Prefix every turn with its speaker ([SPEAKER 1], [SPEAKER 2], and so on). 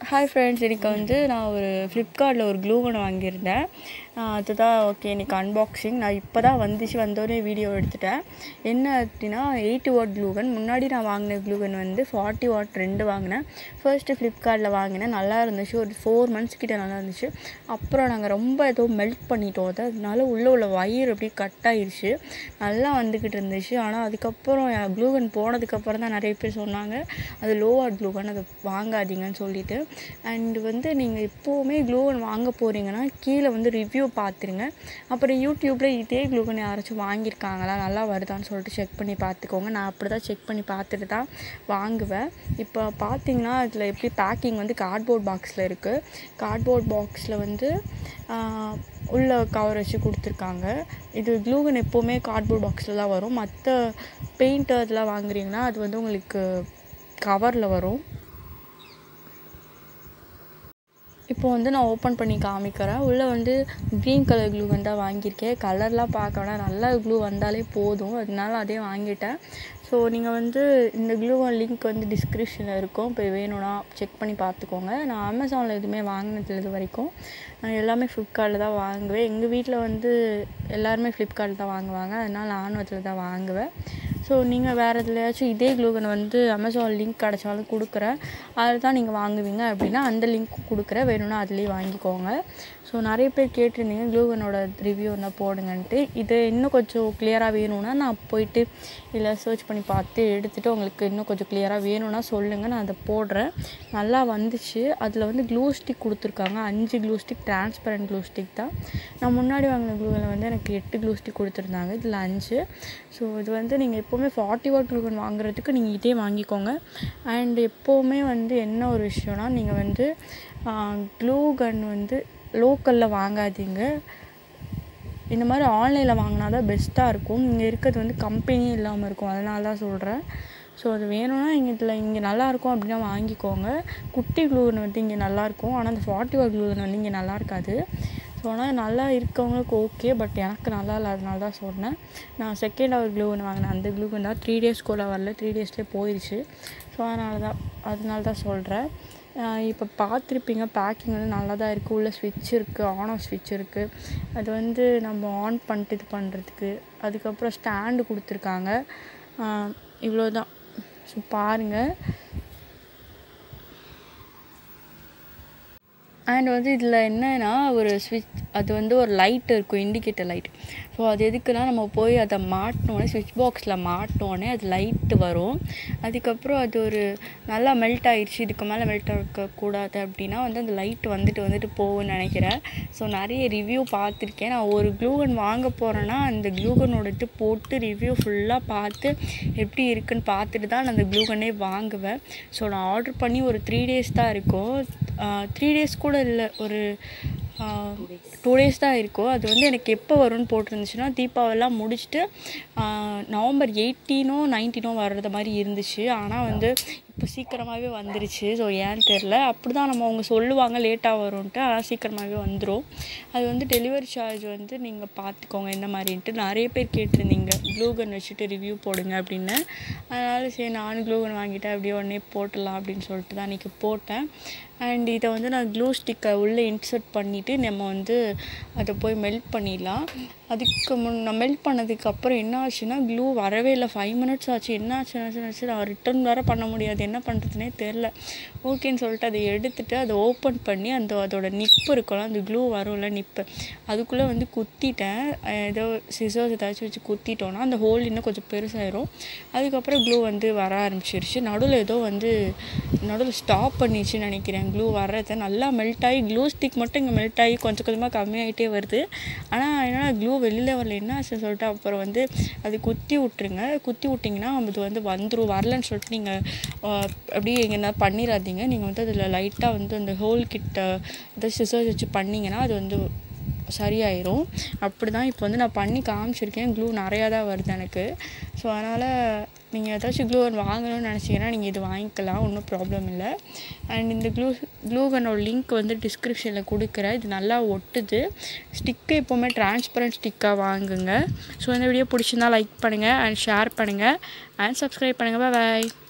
[SPEAKER 1] hi friends இன்னைக்கு வந்து நான் ஒரு ஃப்ளிப்கார்ட்டில் ஒரு க்ளூ ஒன்று வாங்கியிருந்தேன் ஆஹ் அதுதான் ஓகே இன்னைக்கு அன்பாக்சிங் நான் இப்போ தான் வந்துச்சு வந்தோடனே வீடியோ எடுத்துட்டேன் என்ன அப்படின்னா எயிட்டி வாட் க்ளூகன் முன்னாடி நான் வாங்கின க்ளூகன் வந்து ஃபார்ட்டி வாட் ரெண்டு வாங்கினேன் ஃபர்ஸ்ட்டு ஃப்ளிப்கார்ட்டில் வாங்கினேன் நல்லா இருந்துச்சு ஒரு ஃபோர் மந்த்ஸ் கிட்ட நல்லா இருந்துச்சு அப்புறம் நாங்கள் ரொம்ப ஏதோ மெல்ட் பண்ணிட்டோம் அது அதனால உள்ளே உள்ள வயிறு அப்படியே கட் ஆயிருச்சு நல்லா வந்துக்கிட்டு இருந்துச்சு ஆனால் அதுக்கப்புறம் க்ளூகன் போனதுக்கப்புறம் தான் நிறைய பேர் சொன்னாங்க அது லோ வாட் க்ளூகன் அதை வாங்காதீங்கன்னு சொல்லிட்டு அண்ட் வந்து நீங்கள் எப்போவுமே க்ளூகன் வாங்க போகிறீங்கன்னா கீழே வந்து ரிவ்யூ பார்த்துருங்க அப்புறம் யூடியூப்பில் இதே க்ளூகன் யாராச்சும் வாங்கியிருக்காங்களா நல்லா வருதான்னு சொல்லிட்டு செக் பண்ணி பார்த்துக்கோங்க நான் அப்படி தான் செக் பண்ணி பார்த்துட்டு தான் வாங்குவேன் இப்போ பார்த்தீங்கன்னா இதில் எப்படி பேக்கிங் வந்து கார்ட்போர்ட் பாக்ஸில் இருக்குது கார்ட்போர்ட் பாக்ஸில் வந்து ஆஹ், உள்ள கவர் வச்சு கொடுத்துருக்காங்க இது க்ளூகன் எப்போவுமே கார்ட்போர்ட் பாக்ஸில் தான் வரும் மற்ற பெயிண்ட் அதெல்லாம் வாங்குறீங்கன்னா அது வந்து உங்களுக்கு கவரில் வரும் இப்போ வந்து நான் ஓப்பன் பண்ணி காமிக்கிறேன் உள்ளே வந்து க்ரீன் கலர் க்ளூ வந்து தான் வாங்கியிருக்கேன் கலர்லாம் பார்க்க வேணாம் நல்ல க்ளூ வந்தாலே போதும் அதனால அதே வாங்கிட்டேன் ஸோ நீங்கள் வந்து இந்த க்ளூ லிங்க் வந்து டிஸ்கிரிப்ஷனில் இருக்கும் போய் வேணும்னா செக் பண்ணி பார்த்துக்கோங்க நான் அமேசானில் எதுவுமே வாங்கினதில்ல இது வரைக்கும் நான் எல்லாமே ஃப்ளிப்கார்ட்டில் தான் வாங்குவேன் எங்கள் வீட்டில் வந்து எல்லாருமே ஃப்ளிப்கார்ட்டில் தான் வாங்குவாங்க அதனால் நானும் அதில் தான் வாங்குவேன் ஸோ நீங்கள் வேறு எதுலையாச்சும் இதே க்ளூகன் வந்து அமேசான் லிங்க் கிடச்சாலும் கொடுக்குறேன் அதில் தான் நீங்கள் வாங்குவீங்க அப்படின்னா அந்த லிங்க் கொடுக்குறேன் வேணும்னா அதுலேயே வாங்கிக்கோங்க ஸோ நிறைய பேர் கேட்டிருந்தீங்க க்ளூகனோட ரிவ்யூ இருந்தால் போடுங்கன்ட்டு இது இன்னும் கொஞ்சம் கிளியராக வேணும்னா நான் போயிட்டு இல்லை சர்ச் பண்ணி பார்த்து எடுத்துகிட்டு உங்களுக்கு இன்னும் கொஞ்சம் கிளியராக வேணும்னா சொல்லுங்கள் நான் அதை போடுறேன் நல்லா வந்துச்சு அதில் வந்து க்ளூ ஸ்டிக் கொடுத்துருக்காங்க அஞ்சு glue stick transparent glue stick தான் நான் முன்னாடி வாங்கின க்ளூவில் வந்து எனக்கு எட்டு க்ளூ ஸ்டிக் கொடுத்துருந்தாங்க இதில் அஞ்சு ஸோ இது வந்து நீங்கள் எப்போவுமே ஃபார்ட்டி வாட் க்ளூகன் வாங்குறதுக்கு நீங்கள் இதே வாங்கிக்கோங்க அண்ட் எப்போவுமே வந்து என்ன ஒரு விஷயம்னா நீங்கள் வந்து க்ளூ கன் வந்து லோக்கலில் வாங்காதீங்க இந்த மாதிரி ஆன்லைனில் வாங்கினா தான் பெஸ்ட்டாக இருக்கும் இங்கே இருக்கிறது வந்து கம்பெனியும் இல்லாமல் இருக்கும் அதனால தான் சொல்கிறேன் ஸோ அது வேணும்னா இங்கே இதில் இங்கே நல்லாயிருக்கும் அப்படின்னா வாங்கிக்கோங்க குட்டி க்ளூகன் வந்து இங்கே நல்லாயிருக்கும் ஆனால் அந்த ஃபார்ட்டி வாட் க்ளூகன் வந்து இங்கே நல்லா இருக்காது ஸோ ஆனால் நல்லா இருக்கவங்களுக்கு ஓகே பட் எனக்கு நல்லா இல்லாதனால தான் சொன்னேன் நான் செகண்ட் அவர் க்ளூகன் வாங்கினேன் அந்த க்ளூகன் தான் த்ரீ டேஸ் கூட வரல த்ரீ டேஸ்லேயே போயிடுச்சு ஸோ அதனால தான் அதனால தான் சொல்கிறேன் இப்போ பார்த்துருப்பீங்க பேக்கிங் வந்து நல்லா தான் இருக்குது உள்ள ஸ்விட்ச் இருக்குது ஆன் ஆஃப் ஸ்விட்ச் இருக்குது அது வந்து நம்ம ஆன் பண்ணிட்டு இது பண்ணுறதுக்கு அதுக்கப்புறம் ஸ்டாண்டு கொடுத்துருக்காங்க இவ்வளோ தான் ஸோ பாருங்கள் அண்ட் வந்து இதில் என்னன்னா ஒரு ஸ்விட்ச் அது வந்து ஒரு லைட் இருக்கும் இண்டிகேட்டர் லைட் ஸோ அது எதுக்குன்னா நம்ம போய் அதை மாட்டினோடனே ஸ்விட்ச் பாக்ஸில் மாட்டினோடனே அது லைட்டு வரும் அதுக்கப்புறம் அது ஒரு நல்லா மெல்ட் ஆயிடுச்சு இதுக்கு மேலே மெல்ட் ஆகக்கூடாது அப்படின்னா வந்து அந்த லைட் வந்துட்டு வந்துட்டு போகும்னு நினைக்கிறேன் ஸோ நிறைய ரிவ்யூ பார்த்துருக்கேன் நான் ஒரு க்ளூகன் வாங்க போகிறேன்னா அந்த க்ளூகனோட இது போட்டு ரிவ்யூ ஃபுல்லாக பார்த்து எப்படி இருக்குன்னு பார்த்துட்டு தான் நான் அந்த க்ளூகனே வாங்குவேன் ஸோ நான் ஆர்டர் பண்ணி ஒரு த்ரீ டேஸ் தான் இருக்கும் த்ரீ டேஸ் கூட இல்லை ஒரு டூ டேஸ் தான் இருக்கும் அது வந்து எனக்கு எப்போ வரும்னு போட்டிருந்துச்சுன்னா தீபாவளிலாம் முடிச்சுட்டு ஆஹ் நவம்பர் எயிட்டீனோ நைன்டீனோ வர்றது மாதிரி இருந்துச்சு ஆனால் வந்து இப்போ சீக்கிரமாகவே வந்துருச்சு ஸோ ஏன்னு தெரில அப்படி தான் நம்ம அவங்க சொல்லுவாங்க லேட்டாக வரும்ன்ட்டு ஆனால் சீக்கிரமாகவே வந்துடும் அது வந்து டெலிவரி சார்ஜ் வந்து நீங்கள் பார்த்துக்கோங்க என்ன மாதிரின்ட்டு நிறைய பேர் கேட்டிருந்தீங்க க்ளூகன் வச்சுட்டு ரிவ்யூ போடுங்க அப்படின்னு அதனால் சரி நானும் க்ளூகன் வாங்கிட்டேன் அப்படியே உடனே போட்டுடலாம் அப்படின்னு சொல்லிட்டு தான் அன்றைக்கி போட்டேன் அண்ட் இதை வந்து நான் க்ளூ ஸ்டிக்கை உள்ளே இன்சர்ட் பண்ணிவிட்டு நம்ம வந்து அதை போய் மெல்ட் பண்ணிடலாம் அதுக்கு முன் நான் மெல்ட் பண்ணதுக்கு அப்புறம் என்ன ஆச்சுன்னா க்ளூ வரவே இல்லை ஃபைவ் மினிட்ஸ் ஆச்சு என்ன ஆச்சு என்னாச்சு ஆச்சு நான் ரிட்டர்ன் வேறு பண்ண முடியாது என்ன பண்ணுறதுனே தெரில ஓகேன்னு சொல்லிட்டு அதை எடுத்துட்டு அதை ஓப்பன் பண்ணி அந்த அதோட நிப்பு இருக்கும்ல அந்த க்ளூ வரும்ல நிப்பு அதுக்குள்ளே வந்து குத்திட்டேன் அஹ் ஏதோ சிசர்ஸ் ஏதாச்சும் வச்சு குத்திட்டோன்னா அந்த ஹோல் இன்னும் கொஞ்சம் பெருசாயிரும் அதுக்கப்புறம் க்ளூ வந்து வர ஆரம்பிச்சிருச்சு நடுவில் ஏதோ வந்து நடுவில் ஸ்டாப் பண்ணிடுச்சுன்னு நினைக்கிறேன் க்ளூ வர்றதை நல்லா மெல்ட் ஆகி க்ளூ ஸ்டிக் மட்டும் இங்கே மெல்ட் ஆகி கொஞ்சம் கொஞ்சமாக கம்மியாகிட்டே வருது ஆனால் என்னன்னா க்ளூ வெளியில் வரல என்ன ஆச்சுன்னு சொல்லிட்டு அப்புறம் வந்து அது குத்தி விட்ருங்க குத்தி விட்டிங்கன்னா அது வந்து வந்துடும் வரலன்னு சொல்லிட்டு நீங்கள் அப்படியே எங்கன்னா பண்ணிடாதீங்க நீங்கள் வந்து அதில் லைட்டாக வந்து அந்த ஹோல் கிட்ட ஏதாவது சிசர்ஸ் வச்சு பண்ணிங்கன்னா அது வந்து சரியாயிரும் அப்படி தான் இப்போ வந்து நான் பண்ணி காமிச்சிருக்கேன் க்ளூ நிறையா தான் வருது எனக்கு ஸோ அதனால் நீங்கள் ஏதாச்சும் க்ளூ கன் வாங்கணும்னு நினச்சிங்கன்னா நீங்கள் இது வாங்கிக்கலாம் ஒன்றும் ப்ராப்ளம் இல்லை அண்ட் இந்த க்ளூ க்ளூ கன்னோட லிங்க் வந்து டிஸ்கிரிப்ஷனில் கொடுக்குறேன் இது நல்லா ஒட்டுது ஸ்டிக்கு எப்போவுமே டிரான்ஸ்பரண்ட் ஸ்டிக்காக வாங்குங்க ஸோ இந்த வீடியோ பிடிச்சிருந்தா லைக் பண்ணுங்கள் அண்ட் ஷேர் பண்ணுங்கள் அண்ட் சப்ஸ்கிரைப் பண்ணுங்கள் பாய்